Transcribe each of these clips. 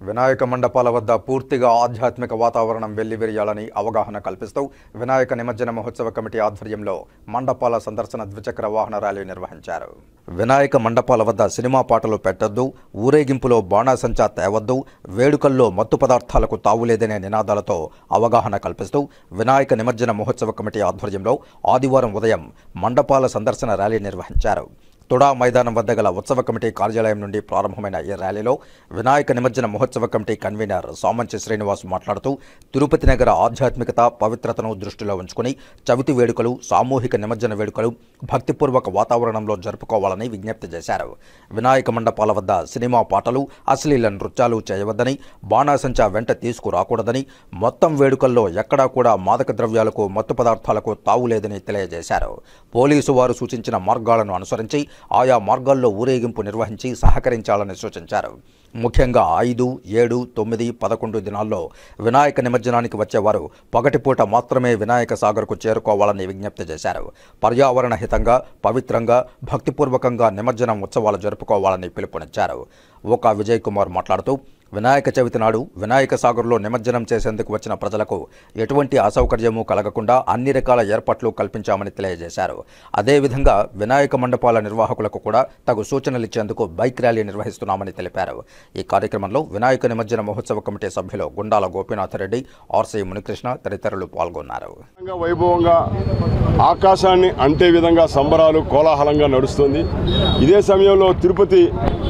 వినాయక మండపాల వద్ద పూర్తిగా ఆధ్యాత్మిక వాతావరణం వెల్లివిరియాలని అవగాహన కల్పిస్తూ వినాయక నిమజ్జన మహోత్సవ కమిటీ ఆధ్వర్యంలో మండపాల సందర్శన ద్విచక్ర వాహన ర్యాలీ నిర్వహించారు వినాయక మండపాల వద్ద సినిమా పాటలు పెట్టొద్దు ఊరేగింపులో బాణాసంచా తేవద్దు వేడుకల్లో మత్తు పదార్థాలకు తావులేదనే నినాదాలతో అవగాహన కల్పిస్తూ వినాయక నిమజ్జన మహోత్సవ కమిటీ ఆధ్వర్యంలో ఆదివారం ఉదయం మండపాల సందర్శన ర్యాలీ నిర్వహించారు తుడా మైదానం వద్ద గల ఉత్సవ కమిటీ కార్యాలయం నుండి ప్రారంభమైన ఈ ర్యాలీలో వినాయక నిమజ్జన మహోత్సవ కమిటీ కన్వీనర్ సామంచి శ్రీనివాస్ మాట్లాడుతూ తిరుపతి నగర ఆధ్యాత్మికత పవిత్రతను దృష్టిలో ఉంచుకుని చవితి వేడుకలు సామూహిక నిమజ్జన వేడుకలు భక్తిపూర్వక వాతావరణంలో జరుపుకోవాలని విజ్ఞప్తి చేశారు వినాయక మండపాల వద్ద సినిమా పాటలు అశ్లీల నృత్యాలు చేయవద్దని బాణాసంచా వెంట తీసుకురాకూడదని మొత్తం వేడుకల్లో ఎక్కడా కూడా మాదక ద్రవ్యాలకు మత్తు పదార్థాలకు తావులేదని తెలియజేశారు పోలీసు వారు సూచించిన మార్గాలను అనుసరించి ఆయా మార్గాల్లో ఊరేగింపు నిర్వహించి సహకరించాలని సూచించారు ముఖ్యంగా ఐదు ఏడు తొమ్మిది పదకొండు దినాల్లో వినాయక నిమజ్జనానికి వచ్చేవారు పగటిపూట మాత్రమే వినాయక సాగర్కు చేరుకోవాలని విజ్ఞప్తి చేశారు పర్యావరణ హితంగా పవిత్రంగా భక్తిపూర్వకంగా నిమజ్జనం ఉత్సవాలు జరుపుకోవాలని పిలుపునిచ్చారు ఒక విజయ్ కుమార్ మాట్లాడుతూ వినాయక చవితి నాడు వినాయక సాగర్లో నిమజ్జనం చేసేందుకు వచ్చిన ప్రజలకు ఎటువంటి అసౌకర్యము కలగకుండా అన్ని రకాల ఏర్పాట్లు కల్పించామని తెలియజేశారు అదేవిధంగా వినాయక మండపాల నిర్వాహకులకు కూడా తగు సూచనలు ఇచ్చేందుకు బైక్ ర్యాలీ నిర్వహిస్తున్నామని తెలిపారు ఈ కార్యక్రమంలో వినాయక నిమజ్జన మహోత్సవ కమిటీ సభ్యులు గుండాల గోపీనాథ్ రెడ్డి ఆర్సీ మునికృష్ణ తదితరులు పాల్గొన్నారు అంగ వైభవంగా ఆకాశాన్ని అంటే విధంగా సంబరాలు కోలాహలంగా నడుస్తుంది ఇదే సమయంలో తిరుపతి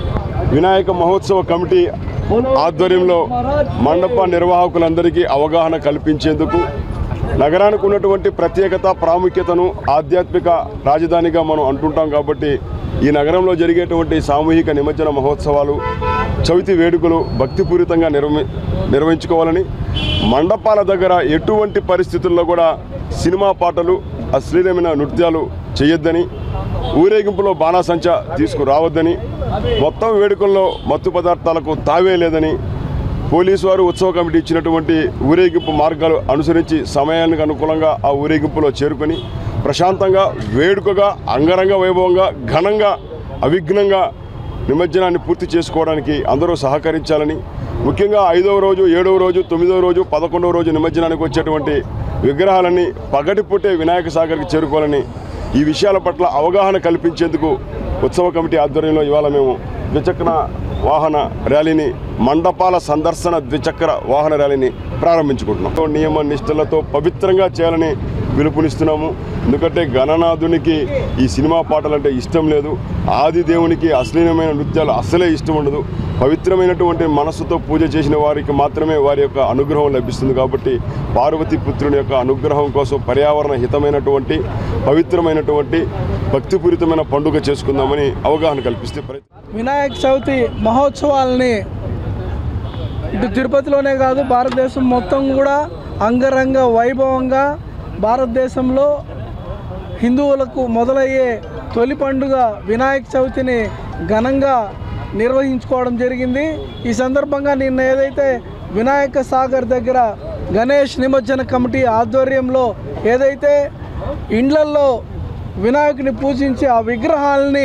వినాయక మహోత్సవ కమిటీ ఆధ్వర్యంలో మండప నిర్వాహకులందరికీ అవగాహన కల్పించేందుకు నగరానికి ఉన్నటువంటి ప్రత్యేకత ప్రాముఖ్యతను ఆధ్యాత్మిక రాజధానిగా మనం అంటుంటాం కాబట్టి ఈ నగరంలో జరిగేటువంటి సామూహిక నిమజ్జన మహోత్సవాలు చవితి వేడుకలు భక్తిపూరితంగా నిర్వ నిర్వహించుకోవాలని మండపాల దగ్గర ఎటువంటి పరిస్థితుల్లో కూడా సినిమా పాటలు అశ్లీలమైన నృత్యాలు చేయొద్దని ఊరేగింపులో బాణాసంచ తీసుకురావద్దని మొత్తం వేడుకల్లో మత్తు పదార్థాలకు తావే లేదని పోలీసు వారు ఉత్సవ కమిటీ ఇచ్చినటువంటి ఊరేగింపు మార్గాలు అనుసరించి సమయానికి అనుకూలంగా ఆ ఊరేగింపులో చేరుకొని ప్రశాంతంగా వేడుకగా అంగరంగ వైభవంగా ఘనంగా అవిఘ్నంగా నిమజ్జనాన్ని పూర్తి చేసుకోవడానికి అందరూ సహకరించాలని ముఖ్యంగా ఐదవ రోజు ఏడవ రోజు తొమ్మిదవ రోజు పదకొండవ రోజు నిమజ్జనానికి వచ్చేటువంటి విగ్రహాలన్నీ పగటిపూటే వినాయక సాగర్కి చేరుకోవాలని ఈ విషయాల పట్ల అవగాహన కల్పించేందుకు ఉత్సవ కమిటీ ఆధ్వర్యంలో ఇవాళ మేము ద్విచక్ర వాహన ర్యాలీని మండపాల సందర్శన ద్విచక్ర వాహన ర్యాలీని ప్రారంభించుకుంటున్నాం నియమ నిష్ఠలతో పవిత్రంగా చేయాలని పిలుపునిస్తున్నాము ఎందుకంటే గణనాథునికి ఈ సినిమా పాటలు అంటే ఇష్టం లేదు ఆది దేవునికి అశ్లీలమైన నృత్యాలు అసలే ఇష్టం ఉండదు పవిత్రమైనటువంటి మనస్సుతో పూజ చేసిన వారికి మాత్రమే వారి యొక్క అనుగ్రహం లభిస్తుంది కాబట్టి పార్వతీ పుత్రుని యొక్క అనుగ్రహం కోసం పర్యావరణ హితమైనటువంటి పవిత్రమైనటువంటి భక్తిపూరితమైన పండుగ చేసుకుందామని అవగాహన కల్పిస్తే ప్రయత్నం వినాయక చవితి మహోత్సవాలని ఇటు తిరుపతిలోనే కాదు భారతదేశం మొత్తం కూడా అంగరంగ వైభవంగా భారతదేశంలో హిందువులకు మొదలయ్యే తొలి పండుగ వినాయక చవితిని ఘనంగా నిర్వహించుకోవడం జరిగింది ఈ సందర్భంగా నిన్న ఏదైతే వినాయక సాగర్ దగ్గర గణేష్ నిమజ్జన కమిటీ ఆధ్వర్యంలో ఏదైతే ఇండ్లల్లో వినాయకుని పూజించి ఆ విగ్రహాలని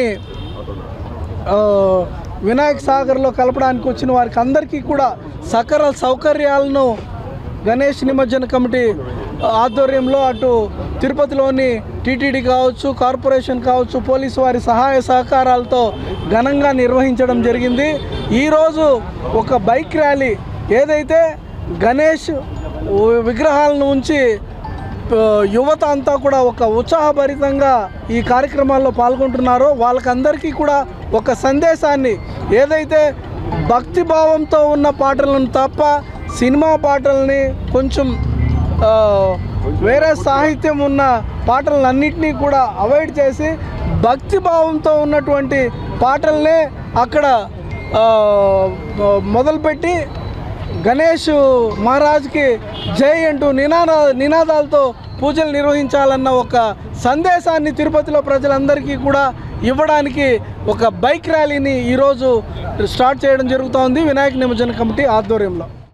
ఆ, వినాయక సాగర్లో కలపడానికి వచ్చిన వారికి అందరికీ కూడా సకల సౌకర్యాలను గణేష్ నిమజ్జన కమిటీ ఆధ్వర్యంలో అటు తిరుపతిలోని టీటీడీ కావచ్చు కార్పొరేషన్ కావచ్చు పోలీసు వారి సహాయ సహకారాలతో ఘనంగా నిర్వహించడం జరిగింది ఈరోజు ఒక బైక్ ర్యాలీ ఏదైతే గణేష్ విగ్రహాలను ఉంచి ఆ, యువత అంతా కూడా ఒక ఉత్సాహభరితంగా ఈ కార్యక్రమాల్లో పాల్గొంటున్నారో వాళ్ళకందరికీ కూడా ఒక సందేశాన్ని ఏదైతే భక్తి భావంతో ఉన్న పాటలను తప్ప సినిమా పాటల్ని కొంచెం ఆ, వేరే సాహిత్యం ఉన్న పాటలన్నింటినీ కూడా అవాయిడ్ చేసి భక్తి భావంతో ఉన్నటువంటి పాటలనే అక్కడ ఆ, మొదలుపెట్టి గణేష్ మహారాజ్కి జై అంటూ నినాద నినాదాలతో పూజలు నిర్వహించాలన్న ఒక సందేశాన్ని తిరుపతిలో ప్రజలందరికీ కూడా ఇవ్వడానికి ఒక బైక్ ర్యాలీని ఈరోజు స్టార్ట్ చేయడం జరుగుతోంది వినాయక నిమజ్జన కమిటీ ఆధ్వర్యంలో